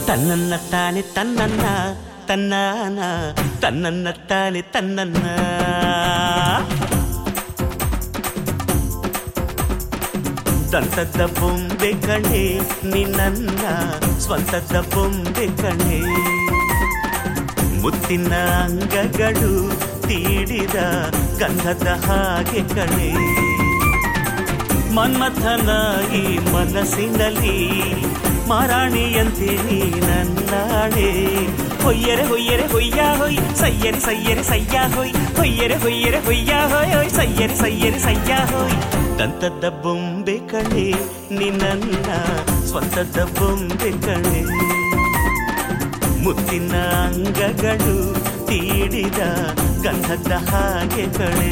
ತನ್ನನ್ನ ತಾನೆ ತನ್ನನ್ನ ತನ್ನಾನ ತನ್ನನ್ನ ತಾನೆ ತನ್ನನ್ನ ದಂತದ ಬೊಂಬೆ ಕಣೆ ನಿನ್ನ ಸ್ವಂತದ ಬೊಂಬೆ ಕಣೆ ಮುತ್ತಿನ ಅಂಗಗಳು ತೀಡಿದ ಗಂಧದ ಹಾಗೆ ಕಣೆ ಮನ್ಮಥನ ಈ ಮನಸ್ಸಿನಲ್ಲಿ ಮಾರಾಣಿಯಂತೆ ನೀ ನನ್ನಾಣೆ ಹೊಯ್ಯರೆ ಹೊಯ್ಯರೆ ಹೊಯ್ಯ ಹೊಯ್ ಸಯ್ಯರೆ ಸಯ್ಯರೆ ಸಯ್ಯ ಹೊಯ್ ಹೊಯ್ಯರೆ ಹೊಯ್ಯರೆ ಹೊಯ್ಯ ಹೊಯ್ ಹೊಯ್ ಸಯ್ಯರೆ ಸಯ್ಯರೆ ಸಯ್ಯ ಹೊಯ್ ದಂತದ ಬೊಂಬೆ ಕಣೆ ನಿನ್ನ ಸ್ವಂತದ ಬೊಂಬೆ ಕಣೆ ಮುತ್ತಿನ ಅಂಗಗಳು ತೀಡಿದ ಗಂಧದ ಹಾಗೆ ಕಣೆ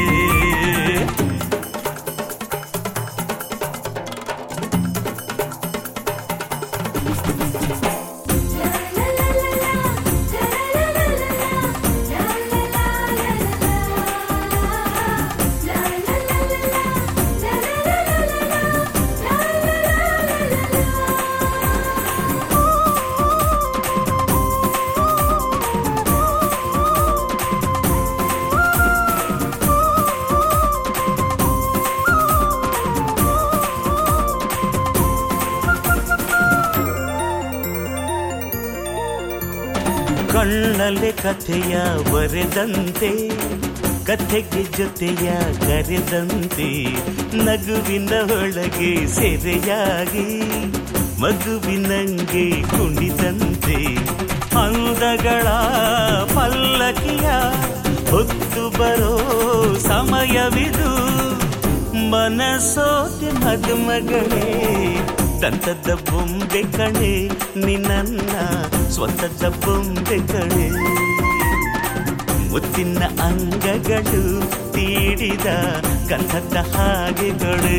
ಕಣ್ಣಲ್ಲಿ ಕಥೆಯ ಬರೆದಂತೆ ಕಥೆಗೆ ಜೊತೆಯ ಕರೆದಂತೆ ನಗುವಿನ ಒಳಗೆ ಸೆರೆಯಾಗಿ ಮಗುವಿನಂಗೆ ಕುಣಿದಂತೆ ಅಂದಗಳ ಪಲ್ಲಕಿಯ ಹೊತ್ತು ಬರೋ ಸಮಯವಿದು ಮನಸೋತೆ ಮದುಮಗಳೇ ದಂತದ ಬೊಂಬೆ ಕಣೆ ನಿನ್ನ ಸ್ವಂತದ ಬೊಂಬೆ ಕಣೆ ಮುತ್ತಿನ ಅಂಗಗಳು ತೀಡಿದ ಗಂಧದ ಹಾಗೆಗಳೇ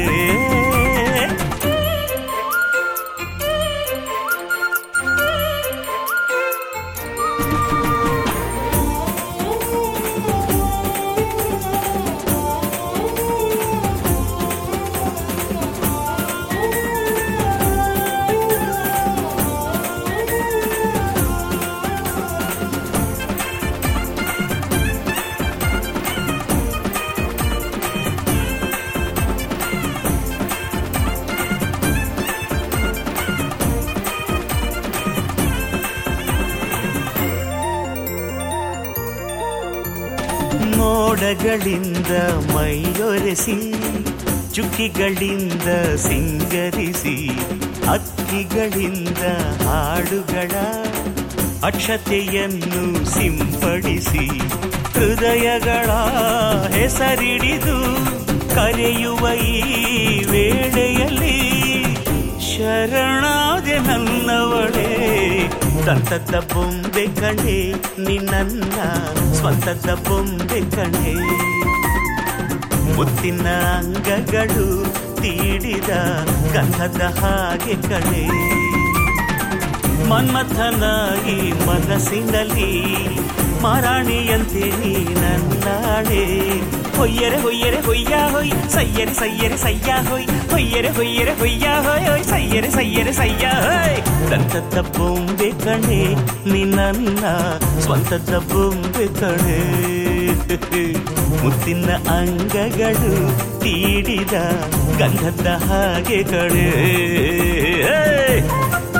ಮೋಡಗಳಿಂದ ಮೈಯೊರೆಸಿ ಚುಕ್ಕಿಗಳಿಂದ ಸಿಂಗರಿಸಿ ಅಕ್ಕಿಗಳಿಂದ ಹಾಡುಗಳ ಅಕ್ಷತೆಯನ್ನು ಸಿಂಪಡಿಸಿ ಹೃದಯಗಳ ಹೆಸರಿಡಿದು ಕರೆಯುವ ಈ ವೇಳೆಯಲ್ಲಿ ಶರಣಾದೆ ನನ್ನವಳೇ ದಂತದ ಬೊಂಬೆ ಕಣೆ ನಿನ್ನ ಸ್ವಂತದ ಬೊಂಬೆ ಕಣೆ ಮುತ್ತಿನ ಅಂಗಗಳು ತೀಡಿದ ಗಂಧದ ಹಾಗೆ ಕಣೆ ಮನ್ಮಥನ ಈ ಮನಸ್ಸಿನಲ್ಲಿ ಮಾರಾಣಿಯಂತೆ ನೀ ನನ್ನಾಳೆ ಹೊಯ್ಯರೆ ಹೊಯ್ಯರೆ ಹೊಯ್ಯ ಹೊಯ್ ಸಯ್ಯರೆ ಸಯ್ಯರೆ ಸಯ್ಯ ಹೊಯ್ ಹೊಯ್ಯರೆ ಹೊಯ್ಯರೆ ಹೊಯ್ಯ ಹೊಯ್ ಹೊಯ್ ಸಯ್ಯರೆ ಸಯ್ಯರೆ ಸಯ್ಯ ಹೊಯ್ ದಂತದ ಬೊಂಬೆ ಕಣೆ ನಿನ್ನ ಸ್ವಂತದ ಬೊಂಬೆ ಕಣೆ ಮುತ್ತಿನ ಅಂಗಗಳು ತೀಡಿದ ಗಂಧದ ಹಾಗೆ ಕಣೆ